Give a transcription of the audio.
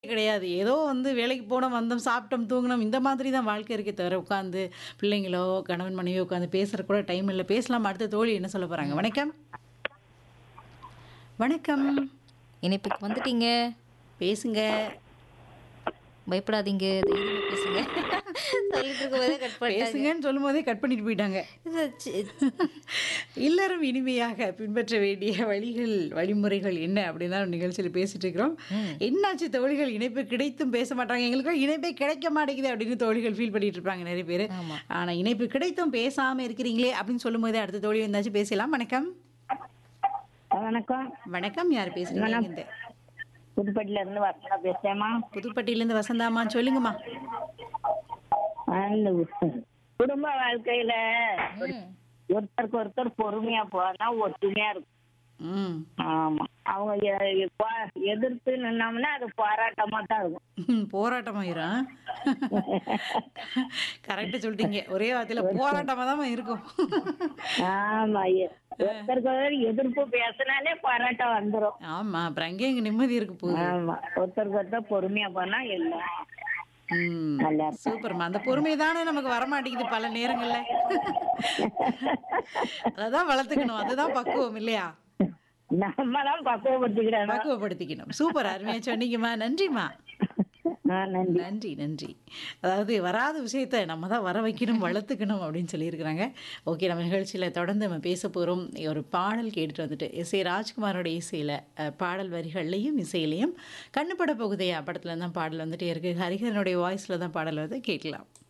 கிடையாது. ஏதோ வந்து வேலைக்கு போனோம், வந்தோம், சாப்பிட்டோம், தூங்குனோம் இந்த மாதிரி தான் வாழ்க்கை இருக்கே தவிர, உட்காந்து பிள்ளைங்களோ, கணவன் மனைவியோ உட்காந்து பேசுறக்கு கூட டைம் இல்ல. பேசலாம் அடுத்த தோழி என்ன சொல்ல போறாங்க? வணக்கம். வணக்கம். இணைப்புக்கு வந்துட்டீங்க. பேசுங்க. பயப்படாதீங்க. தைரியமா பேசுங்க. சொல்லிட்டு இருக்கும்போதே கட் பண்ணிட்டாங்க. பேசுங்கன்னு சொல்லும்போதே கட் பண்ணிட்டு போயிட்டாங்க. இது சி இல்லறம் இனிமையாக பின்பற்ற வேண்டிய வழிகள், வழிமுறைகள் என்ன அப்படின்னு தான் நிகழ்ச்சியில பேசிட்டு இருக்கிறோம். ம். என்னாச்சு தோழிகள் இணைப்பு கிடைத்தும் பேச மாட்டாங்க. எங்களுக்கு இணைப்பே கிடைக்க மாட்டேங்குது அப்படின்னு தோழிகள் ஃபீல் பண்ணிட்டு இருப்பாங்க நிறைய பேரு. ஆமா. ஆனா இணைப்பு கிடைத்தும் பேசாம இருக்கிறீங்களே அப்படின்னு சொல்லும்போதே அடுத்த தோழி வந்தாச்சு பேசலாம். வணக்கம். வணக்கம் வணக்கம். யார் பேசுறீங்க? வணக்கம். இருந்து புதுப்பட்டில இருந்து வர்த்தனா பேசுறேம்மா புதுப்பட்டியிலேருந்து வசந்தாமா சொல்லுங்கம்மா. அந்த குடும்ப வாழ்க்கையில ம். ஒருத்தருக்கு ஒருத்தர் பொறுமையா போனா ஒற்றுமையா இருக்கும் ம். ஆமா அவங்க எ- எ- போ- எதிர்த்து நின்னோம்னா அது போராட்டமா தான் இருக்கும் போராட்டமாயிரும். கரெக்டா சொல்லிட்டீங்க. ஒரே வார்த்தையில போராட்டமா தான் இருக்கும். ஆமா எ- ஒருத்தருக்கு ஒருத்தர் எதிர்ப்பு பேசினாலே போராட்டம் வந்துரும் ஆமா. அப்புறம் அங்கே இங்க நிம்மதி இருக்கு போகுது. ஆமா ஒருத்தருக்கு ஒருத்தர் பொறுமையா போனா எல்லாம் ம். நல்லா இருக்கும் சூப்பர்மா. அந்த பொறுமை தானே நமக்கு வரமாட்டேங்குது பல நேரங்கள்ல. அதான் வளர்த்துக்கணும். அதுதான் பக்குவம் இல்லையா? நம்ம தான் பக்குவப்படுத்திக்கிறோம் பக்குவப்படுத்திக்கணும். சூப்பர் அருமையா சொன்னீங்கம்மா. நன்றிம்மா. நன்றி நன்றி நன்றி. அதாவது வராத விஷயத்த நம்ம தான் வர வைக்கணும், வளர்த்துக்கணும் அப்படின்னு சொல்லியிருக்கிறாங்க. ஓகே நம்ம நிகழ்ச்சியில தொடர்ந்து நம்ம பேச போறோம். ஒரு பாடல் கேட்டுட்டு வந்துட்டு எஸ் ஏ ராஜ்குமாரோட இசையில அ, பாடல் வரிகள்லையும் இசையிலையும் கண்ணுப்பட போகுதையா படத்துல தான் பாடல் வந்துட்டே இருக்கு. ஹரிஹரனுடைய வாய்ஸ்ல தான் பாடல் வந்து கேட்கலாம்.